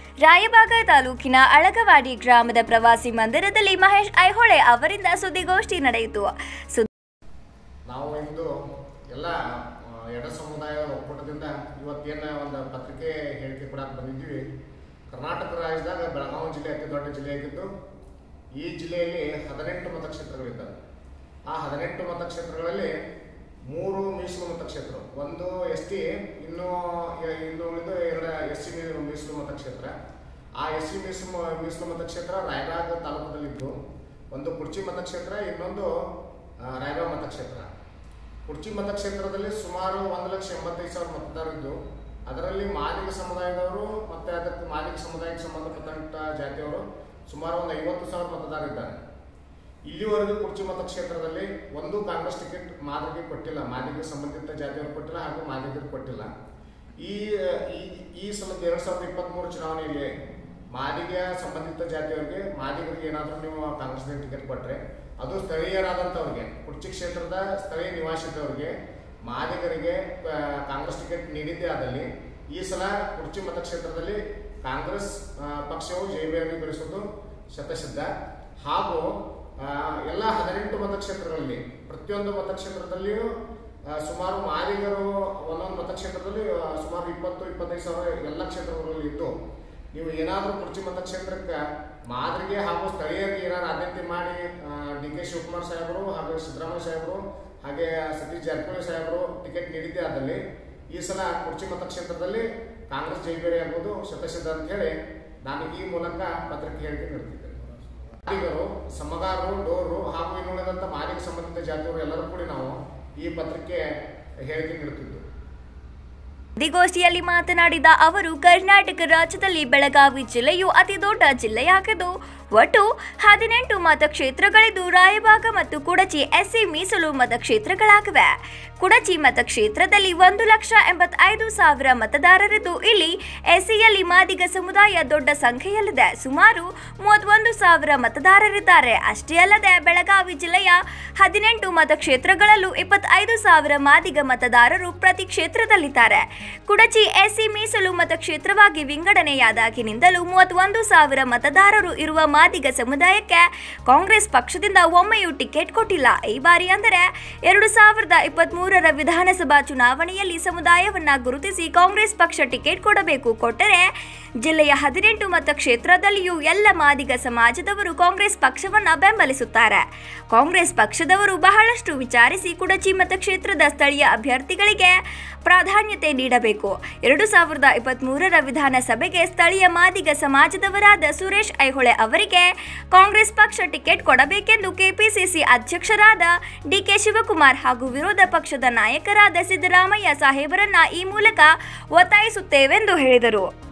ರಾಯಬಾಗ ತಾಲೂಕಿನ ಅಳಗವಾಡಿ ಗ್ರಾಮದ ಪ್ರವಾಸಿ ಮಂದಿರದಲ್ಲಿ ಮಹೇಶ್ ಐಹೊಳೆ ಅವರಿಂದ ಸುದ್ದಿಗೋಷ್ಠಿ ನಡೆಯಿತು ಸುದ್ದಿ ನಾವು ಇಂದು ಎಲ್ಲ ಆ, ಎಡ ಸಮುದಾಯದ ಒಕ್ಕೂಟದಿಂದ ಇವತ್ತೇನು ಒಂದು ಪತ್ರಿಕೆ ಹೇಳಿಕೆ ಕೊಡಕ್ಕೆ ಬಂದಿದ್ದೀವಿ ಕರ್ನಾಟಕ ರಾಜ್ಯದಾಗ ಬೆಳಗಾವಿ ಜಿಲ್ಲೆ ಅತಿ ದೊಡ್ಡ ಜಿಲ್ಲೆಯಾಗಿದ್ದು ಈ ಜಿಲ್ಲೆಯಲ್ಲಿ ಹದಿನೆಂಟು ಮತಕ್ಷೇತ್ರಗಳಿದ್ದಾವೆ ಆ ಹದಿನೆಂಟು ಮತಕ್ಷೇತ್ರಗಳಲ್ಲಿ ಮೂರು ಮೀಸಲು ಮತಕ್ಷೇತ್ರ ಒಂದು ಎಸ್ ಟಿ ಇನ್ನು ಇನ್ನು ಉಳಿದು ಎರಡು ಎಸ್ ಸಿ ಮೀಸಲು ಮತಕ್ಷೇತ್ರ ಆ ಎಸ್ ಸಿ ಮೀಸಲು ಮೀಸಲು ಮತಕ್ಷೇತ್ರ ರಾಯಬಾಗ ತಾಲೂಕದಲ್ಲಿದ್ದು ಒಂದು ಕುರ್ಚಿ ಮತಕ್ಷೇತ್ರ ಇನ್ನೊಂದು ಆ, ರಾಯಬಾಗ ಮತಕ್ಷೇತ್ರ ಕುರ್ಚಿ ಮತಕ್ಷೇತ್ರದಲ್ಲಿ ಸುಮಾರು ಒಂದು ಲಕ್ಷ ಎಂಬತ್ತೈದು ಸಾವಿರ ಮತದಾರರಿದ್ದು ಅದರಲ್ಲಿ ಮಾದಿಗ ಸಮುದಾಯದವರು ಮತ್ತೆ ಅದಕ್ಕೆ ಮಾದಿಗ ಸಮುದಾಯಕ್ಕೆ ಸಂಬಂಧಪಟ್ಟಂತ ಜಾತಿಯವರು ಸುಮಾರು ಒಂದು ಐವತ್ತು ಸಾವಿರ ಮತದಾರರಿದ್ದಾರೆ ಇಲ್ಲಿವರೆಗೂ ಕುರ್ಚಿ ಮತಕ್ಷೇತ್ರದಲ್ಲಿ ಒಂದು ಕಾಂಗ್ರೆಸ್ ಟಿಕೆಟ್ ಮಾದಿಗೆ ಕೊಟ್ಟಿಲ್ಲ ಮಾದಿಗೆ ಸಂಬಂಧಿತ ಜಾತಿಯವರು ಕೊಟ್ಟಿಲ್ಲ ಹಾಗೂ ಮಾದಿಗರು ಕೊಟ್ಟಿಲ್ಲ ಈ ಈ- ಈ ಸಲದ ಎರಡ್ ಸಾವಿರದ ಇಪ್ಪತ್ತ್ ಮೂರು ಚುನಾವಣೆಯಲ್ಲಿ ಮಾದಿಗೆ ಸಂಬಂಧಿತ ಜಾತಿಯವರಿಗೆ ಮಾದಿಗರಿಗೆ ಏನಾದರೂ ನೀವು ಕಾಂಗ್ರೆಸ್ ಟಿಕೆಟ್ ಕೊಟ್ರೆ ಅದು ಸ್ಥಳೀಯರಾದಂಥವ್ರಿಗೆ ಕುರ್ಚಿ ಕ್ಷೇತ್ರದ ಸ್ಥಳೀಯ ನಿವಾಸಿದವರಿಗೆ ಮಾದಿಗರಿಗೆ ಆ, ಕಾಂಗ್ರೆಸ್ ಟಿಕೆಟ್ ನೀಡಿದ್ದೇ ಆದಲ್ಲಿ ಈ ಸಲ ಕುರ್ಚಿ ಮತಕ್ಷೇತ್ರದಲ್ಲಿ ಕಾಂಗ್ರೆಸ್ ಆ, ಪಕ್ಷವು ಜಯಬೇರಿಗೊಳಿಸುವುದು ಶತಸಿದ್ಧ ಹಾಗೂ ಆ, ಎಲ್ಲ ಹದಿನೆಂಟು ಮತಕ್ಷೇತ್ರಗಳಲ್ಲಿ ಪ್ರತಿಯೊಂದು ಮತಕ್ಷೇತ್ರದಲ್ಲಿಯೂ ಆ, ಸುಮಾರು ಮಾದಿಗರು ಒಂದೊಂದು ಮತಕ್ಷೇತ್ರದಲ್ಲಿ ಆ, ಸುಮಾರು ಇಪ್ಪತ್ತು ಇಪ್ಪತ್ತೈದು ಸಾವಿರ ಎಲ್ಲ ಕ್ಷೇತ್ರಗಳಲ್ಲಿ ಇದ್ದು ನೀವು ಏನಾದರೂ ಕುರ್ಚಿ ಮತಕ್ಷೇತ್ರಕ್ಕೆ ಮಾದರಿಗೆ ಹಾಗೂ ಸ್ಥಳೀಯರಿಗೆ ಏನಾದ್ರು ಆದ್ಯತೆ ಮಾಡಿ ಡಿ ಕೆ ಶಿವಕುಮಾರ್ ಸಾಹೇಬರು ಹಾಗೂ ಸಿದ್ದರಾಮಯ್ಯ ಸಾಹೇಬರು ಹಾಗೆ ಸತೀಶ್ ಜಾರಕಿಹೊಳಿ ಸಾಹೇಬರು ಟಿಕೆಟ್ ನೀಡಿದ್ದೇ ಆದಲ್ಲಿ ಈ ಸಲ ಕುರ್ಚಿ ಮತಕ್ಷೇತ್ರದಲ್ಲಿ ಕಾಂಗ್ರೆಸ್ ಜೈಬೇರಿ ಆಗುವುದು ಶತಸಿದ್ಧ ಅಂತ ಹೇಳಿ ನಾನು ಈ ಮೂಲಕ ಪತ್ರಿಕೆ ಹೇಳಿಕೆ ನೀಡುತ್ತಿದ್ದೇನೆ ಮಾದಿಗರು ಸಮಗಾರರು ಡೋರು ಹಾಗೂ ಇನ್ನುಳಿದಂಥ ಮಾದಿಗ ಸಂಬಂಧಿತ ಜಾತಿಯವರು ಎಲ್ಲರೂ ಕೂಡಿ ನಾವು ಈ ಪತ್ರಿಕೆ ಹೇಳಿಕೆ ನೀಡುತ್ತಿದ್ದು ಸುದ್ದಿಗೋಷ್ಠಿಯಲ್ಲಿ ಮಾತನಾಡಿದ ಅವರು ಕರ್ನಾಟಕ ರಾಜ್ಯದಲ್ಲಿ ಬೆಳಗಾವಿ ಜಿಲ್ಲೆಯು ಅತಿ ದೊಡ್ಡ ಜಿಲ್ಲೆಯಾಗಿದ್ದು ಒಟ್ಟು ಹದಿನೆಂಟು ಮತಕ್ಷೇತ್ರಗಳಿದ್ದು ರಾಯಬಾಗ ಮತ್ತು ಕುಡಚಿ ಎಸ್ಸಿ ಮೀಸಲು ಮತಕ್ಷೇತ್ರಗಳಾಗಿವೆ ಕುಡಚಿ ಮತಕ್ಷೇತ್ರದಲ್ಲಿ ಒಂದು ಲಕ್ಷ ಎಂಬತ್ತೈದು ಸಾವಿರ ಮತದಾರರಿದ್ದು ಇಲ್ಲಿ ಎಸ್ಸಿಯಲ್ಲಿ ಮಾದಿಗ ಸಮುದಾಯ ದೊಡ್ಡ ಸಂಖ್ಯೆಯಲ್ಲಿದೆ ಸುಮಾರು ಮೂವತ್ತೊಂದು ಸಾವಿರ ಮತದಾರರಿದ್ದಾರೆ ಅಷ್ಟೇ ಅಲ್ಲದೆ ಬೆಳಗಾವಿ ಜಿಲ್ಲೆಯ ಹದಿನೆಂಟು ಮತಕ್ಷೇತ್ರಗಳಲ್ಲೂ ಇಪ್ಪತ್ತೈದು ಸಾವಿರ ಮಾದಿಗ ಮತದಾರರು ಪ್ರತಿ ಕ್ಷೇತ್ರದಲ್ಲಿದ್ದಾರೆ ಕುಡಚಿ ಎಸ್ಸಿ ಮೀಸಲು ಮತಕ್ಷೇತ್ರವಾಗಿ ವಿಂಗಡಣೆಯಾದಾಗಿನಿಂದಲೂ ಮೂವತ್ತೊಂದು ಸಾವಿರ ಮತದಾರರು ಇರುವ ಮಾದಿಗ ಸಮುದಾಯಕ್ಕೆ ಕಾಂಗ್ರೆಸ್ ಪಕ್ಷದಿಂದ ಒಮ್ಮೆಯೂ ಟಿಕೆಟ್ ಕೊಟ್ಟಿಲ್ಲ ಈ ಬಾರಿ ಅಂದರೆ ಎರಡು ಸಾವಿರದ ಇಪ್ಪತ್ಮೂರರ ವಿಧಾನಸಭಾ ಚುನಾವಣೆಯಲ್ಲಿ ಸಮುದಾಯವನ್ನ ಗುರುತಿಸಿ ಕಾಂಗ್ರೆಸ್ ಪಕ್ಷ ಟಿಕೆಟ್ ಕೊಡಬೇಕು ಕೊಟ್ಟರೆ ಜಿಲ್ಲೆಯ ಹದಿನೆಂಟು ಮತಕ್ಷೇತ್ರದಲ್ಲಿಯೂ ಎಲ್ಲ ಮಾದಿಗ ಸಮಾಜದವರು ಕಾಂಗ್ರೆಸ್ ಪಕ್ಷವನ್ನ ಬೆಂಬಲಿಸುತ್ತಾರೆ ಕಾಂಗ್ರೆಸ್ ಪಕ್ಷದವರು ಬಹಳಷ್ಟು ವಿಚಾರಿಸಿ ಕುಡಚಿ ಮತಕ್ಷೇತ್ರದ ಸ್ಥಳೀಯ ಅಭ್ಯರ್ಥಿಗಳಿಗೆ ಪ್ರಾಧಾನ್ಯತೆ ನೀಡಬೇಕು ಎರಡು ಸಾವಿರದ ಇಪ್ಪತ್ಮೂರರ ವಿಧಾನಸಭೆಗೆ ಸ್ಥಳೀಯ ಮಾದಿಗ ಸಮಾಜದವರಾದ ಸುರೇಶ್ ಐಹೊಳೆ ಅವರಿಗೆ ಕಾಂಗ್ರೆಸ್ ಪಕ್ಷ ಟಿಕೆಟ್ ಕೊಡಬೇಕೆಂದು ಕೆಪಿಸಿಸಿ ಅಧ್ಯಕ್ಷರಾದ ಡಿಕೆ ಶಿವಕುಮಾರ್ ಹಾಗೂ ವಿರೋಧ ಪಕ್ಷದ ನಾಯಕರಾದ ಸಿದ್ದರಾಮಯ್ಯ ಸಾಹೇಬರನ್ನ ಈ ಮೂಲಕ ಒತ್ತಾಯಿಸುತ್ತೇವೆಂದು ಹೇಳಿದರು